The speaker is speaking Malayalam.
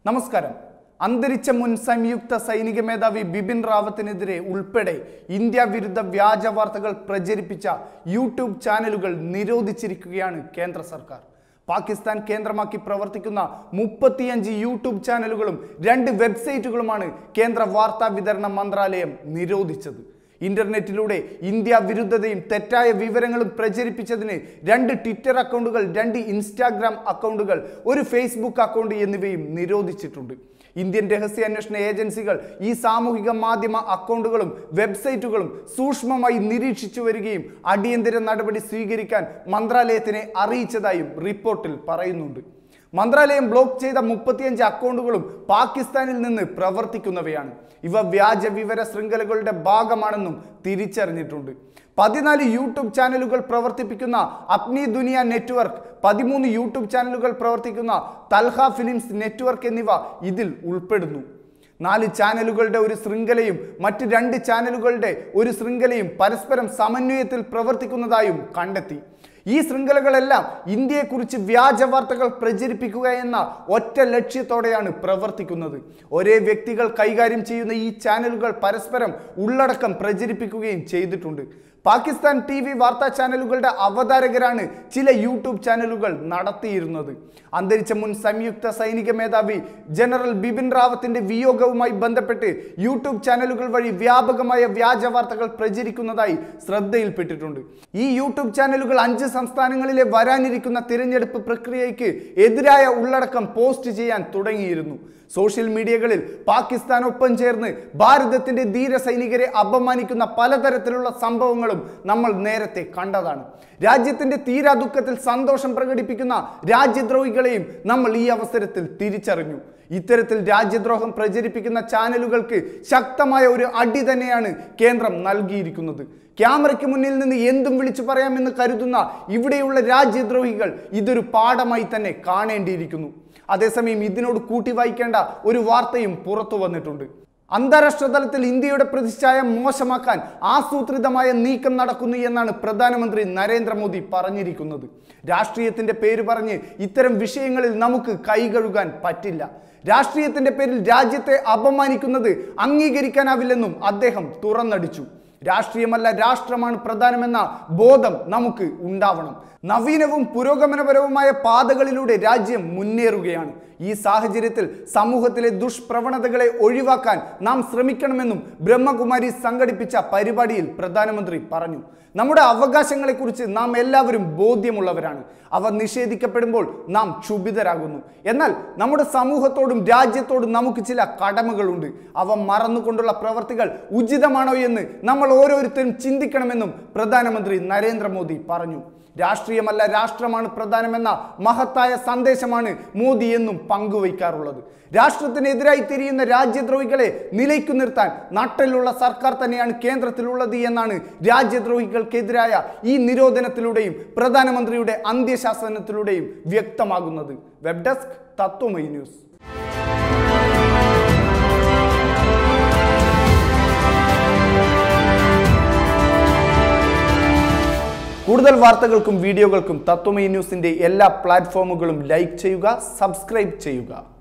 നമസ്കാരം അന്തരിച്ച മുൻ സംയുക്ത സൈനിക മേധാവി ബിപിൻ റാവത്തിനെതിരെ ഉൾപ്പെടെ ഇന്ത്യ വിരുദ്ധ വ്യാജ വാർത്തകൾ പ്രചരിപ്പിച്ച യൂട്യൂബ് ചാനലുകൾ നിരോധിച്ചിരിക്കുകയാണ് കേന്ദ്ര സർക്കാർ പാകിസ്ഥാൻ കേന്ദ്രമാക്കി പ്രവർത്തിക്കുന്ന മുപ്പത്തിയഞ്ച് യൂട്യൂബ് ചാനലുകളും രണ്ട് വെബ്സൈറ്റുകളുമാണ് കേന്ദ്ര വാർത്താ വിതരണ മന്ത്രാലയം നിരോധിച്ചത് ഇന്റർനെറ്റിലൂടെ ഇന്ത്യ വിരുദ്ധതയും തെറ്റായ വിവരങ്ങളും പ്രചരിപ്പിച്ചതിന് രണ്ട് ട്വിറ്റർ അക്കൗണ്ടുകൾ രണ്ട് ഇൻസ്റ്റാഗ്രാം അക്കൗണ്ടുകൾ ഒരു ഫേസ്ബുക്ക് അക്കൗണ്ട് എന്നിവയും നിരോധിച്ചിട്ടുണ്ട് ഇന്ത്യൻ രഹസ്യാന്വേഷണ ഏജൻസികൾ ഈ സാമൂഹിക മാധ്യമ അക്കൗണ്ടുകളും വെബ്സൈറ്റുകളും സൂക്ഷ്മമായി നിരീക്ഷിച്ചു വരികയും അടിയന്തര നടപടി സ്വീകരിക്കാൻ മന്ത്രാലയത്തിനെ അറിയിച്ചതായും റിപ്പോർട്ടിൽ പറയുന്നുണ്ട് മന്ത്രാലയം ബ്ലോക്ക് ചെയ്ത മുപ്പത്തിയഞ്ച് അക്കൗണ്ടുകളും പാകിസ്ഥാനിൽ നിന്ന് പ്രവർത്തിക്കുന്നവയാണ് ഇവ വ്യാജ വിവര ശൃംഖലകളുടെ ഭാഗമാണെന്നും തിരിച്ചറിഞ്ഞിട്ടുണ്ട് പതിനാല് യൂട്യൂബ് ചാനലുകൾ പ്രവർത്തിപ്പിക്കുന്ന അപ്നി ദുനിയ നെറ്റ്വർക്ക് പതിമൂന്ന് യൂട്യൂബ് ചാനലുകൾ പ്രവർത്തിക്കുന്ന തൽഹ ഫിലിംസ് നെറ്റ്വർക്ക് എന്നിവ ഇതിൽ ഉൾപ്പെടുന്നു നാല് ചാനലുകളുടെ ഒരു ശൃംഖലയും മറ്റ് രണ്ട് ചാനലുകളുടെ ഒരു ശൃംഖലയും പരസ്പരം സമന്വയത്തിൽ പ്രവർത്തിക്കുന്നതായും കണ്ടെത്തി ഈ ശൃംഖലകളെല്ലാം ഇന്ത്യയെക്കുറിച്ച് വ്യാജ വാർത്തകൾ പ്രചരിപ്പിക്കുക എന്ന ഒറ്റ ലക്ഷ്യത്തോടെയാണ് പ്രവർത്തിക്കുന്നത് ഒരേ വ്യക്തികൾ കൈകാര്യം ചെയ്യുന്ന ഈ ചാനലുകൾ പരസ്പരം ഉള്ളടക്കം പ്രചരിപ്പിക്കുകയും ചെയ്തിട്ടുണ്ട് പാകിസ്ഥാൻ ടി വി വാർത്താ ചാനലുകളുടെ അവതാരകരാണ് ചില യൂട്യൂബ് ചാനലുകൾ നടത്തിയിരുന്നത് അന്തരിച്ച മുൻ സംയുക്ത സൈനിക മേധാവി ജനറൽ ബിപിൻ റാവത്തിന്റെ വിയോഗവുമായി ബന്ധപ്പെട്ട് യൂട്യൂബ് ചാനലുകൾ വഴി വ്യാപകമായ വ്യാജ വാർത്തകൾ പ്രചരിക്കുന്നതായി ശ്രദ്ധയിൽപ്പെട്ടിട്ടുണ്ട് ഈ യൂട്യൂബ് ചാനലുകൾ അഞ്ച് സംസ്ഥാനങ്ങളിലെ വരാനിരിക്കുന്ന തിരഞ്ഞെടുപ്പ് പ്രക്രിയയ്ക്ക് എതിരായ ഉള്ളടക്കം പോസ്റ്റ് ചെയ്യാൻ തുടങ്ങിയിരുന്നു സോഷ്യൽ മീഡിയകളിൽ പാകിസ്ഥാനൊപ്പം ചേർന്ന് ഭാരതത്തിന്റെ ധീര സൈനികരെ അപമാനിക്കുന്ന പലതരത്തിലുള്ള സംഭവങ്ങളും നമ്മൾ നേരത്തെ കണ്ടതാണ് രാജ്യത്തിന്റെ തീരാ ദുഃഖത്തിൽ സന്തോഷം പ്രകടിപ്പിക്കുന്ന രാജ്യദ്രോഹികളെയും നമ്മൾ ഈ അവസരത്തിൽ തിരിച്ചറിഞ്ഞു ഇത്തരത്തിൽ രാജ്യദ്രോഹം പ്രചരിപ്പിക്കുന്ന ചാനലുകൾക്ക് ശക്തമായ ഒരു അടി തന്നെയാണ് കേന്ദ്രം നൽകിയിരിക്കുന്നത് ക്യാമറയ്ക്ക് മുന്നിൽ നിന്ന് എന്തും വിളിച്ചു പറയാമെന്ന് കരുതുന്ന ഇവിടെയുള്ള രാജ്യദ്രോഹികൾ ഇതൊരു പാഠമായി തന്നെ കാണേണ്ടിയിരിക്കുന്നു അതേസമയം ഇതിനോട് കൂട്ടി വായിക്കേണ്ട ഒരു വാർത്തയും പുറത്തു വന്നിട്ടുണ്ട് അന്താരാഷ്ട്ര തലത്തിൽ ഇന്ത്യയുടെ പ്രതിച്ഛായ മോശമാക്കാൻ ആസൂത്രിതമായ നീക്കം നടക്കുന്നു എന്നാണ് പ്രധാനമന്ത്രി നരേന്ദ്രമോദി പറഞ്ഞിരിക്കുന്നത് രാഷ്ട്രീയത്തിന്റെ പേര് പറഞ്ഞ് ഇത്തരം വിഷയങ്ങളിൽ നമുക്ക് കൈകഴുകാൻ പറ്റില്ല രാഷ്ട്രീയത്തിന്റെ പേരിൽ രാജ്യത്തെ അപമാനിക്കുന്നത് അംഗീകരിക്കാനാവില്ലെന്നും അദ്ദേഹം തുറന്നടിച്ചു രാഷ്ട്രീയമല്ല രാഷ്ട്രമാണ് പ്രധാനമെന്ന ബോധം നമുക്ക് ഉണ്ടാവണം നവീനവും പുരോഗമനപരവുമായ പാതകളിലൂടെ രാജ്യം മുന്നേറുകയാണ് ഈ സാഹചര്യത്തിൽ സമൂഹത്തിലെ ദുഷ്പ്രവണതകളെ ഒഴിവാക്കാൻ നാം ശ്രമിക്കണമെന്നും ബ്രഹ്മകുമാരി സംഘടിപ്പിച്ച പരിപാടിയിൽ പ്രധാനമന്ത്രി പറഞ്ഞു നമ്മുടെ അവകാശങ്ങളെക്കുറിച്ച് നാം എല്ലാവരും ബോധ്യമുള്ളവരാണ് അവ നിഷേധിക്കപ്പെടുമ്പോൾ നാം ക്ഷുഭിതരാകുന്നു എന്നാൽ നമ്മുടെ സമൂഹത്തോടും രാജ്യത്തോടും നമുക്ക് ചില കടമകളുണ്ട് അവ മറന്നുകൊണ്ടുള്ള പ്രവർത്തികൾ ഉചിതമാണോ എന്ന് നമ്മൾ ഓരോരുത്തരും ചിന്തിക്കണമെന്നും പ്രധാനമന്ത്രി നരേന്ദ്രമോദി പറഞ്ഞു രാഷ്ട്രീയമല്ല രാഷ്ട്രമാണ് പ്രധാനമെന്ന മഹത്തായ സന്ദേശമാണ് മോദി എന്നും പങ്കുവയ്ക്കാറുള്ളത് രാഷ്ട്രത്തിനെതിരായി തിരിയുന്ന രാജ്യദ്രോഹികളെ നിലയ്ക്കു നിർത്താൻ നട്ടലുള്ള സർക്കാർ തന്നെയാണ് കേന്ദ്രത്തിലുള്ളത് എന്നാണ് രാജ്യദ്രോഹികൾക്കെതിരായ ഈ നിരോധനത്തിലൂടെയും പ്രധാനമന്ത്രിയുടെ അന്ത്യശാസനത്തിലൂടെയും വ്യക്തമാകുന്നത് വെബ് ഡെസ്ക് തത്വമൈ ന്യൂസ് കൂടുതൽ വാർത്തകൾക്കും വീഡിയോകൾക്കും തത്വമൈ ന്യൂസിന്റെ എല്ലാ പ്ലാറ്റ്ഫോമുകളും ലൈക്ക് ചെയ്യുക സബ്സ്ക്രൈബ് ചെയ്യുക